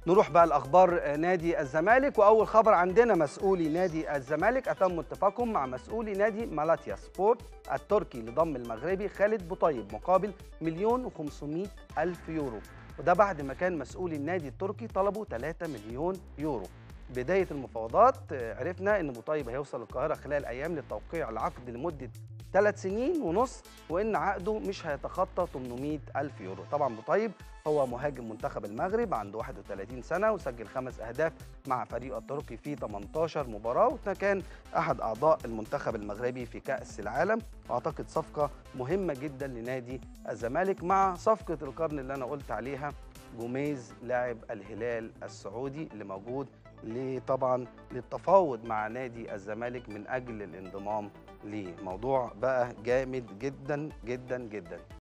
نروح بقى لاخبار نادي الزمالك واول خبر عندنا مسؤولي نادي الزمالك اتموا اتفاقهم مع مسؤولي نادي مالاتيا سبورت التركي لضم المغربي خالد بوطيب مقابل مليون و500 الف يورو وده بعد ما كان مسؤولي النادي التركي طلبوا 3 مليون يورو بدايه المفاوضات عرفنا ان بوطيب هيوصل القاهره خلال ايام للتوقيع العقد لمده ثلاث سنين ونص وان عقده مش هيتخطى 800 الف يورو طبعا بوطيب هو مهاجم منتخب المغرب عنده 31 سنه وسجل خمس اهداف مع فريق التركي في 18 مباراه وكان احد اعضاء المنتخب المغربي في كاس العالم واعتقد صفقه مهمه جدا لنادي الزمالك مع صفقه القرن اللي انا قلت عليها جوميز لاعب الهلال السعودي اللي موجود طبعا للتفاوض مع نادي الزمالك من اجل الانضمام ليه موضوع بقى جامد جدا جدا جدا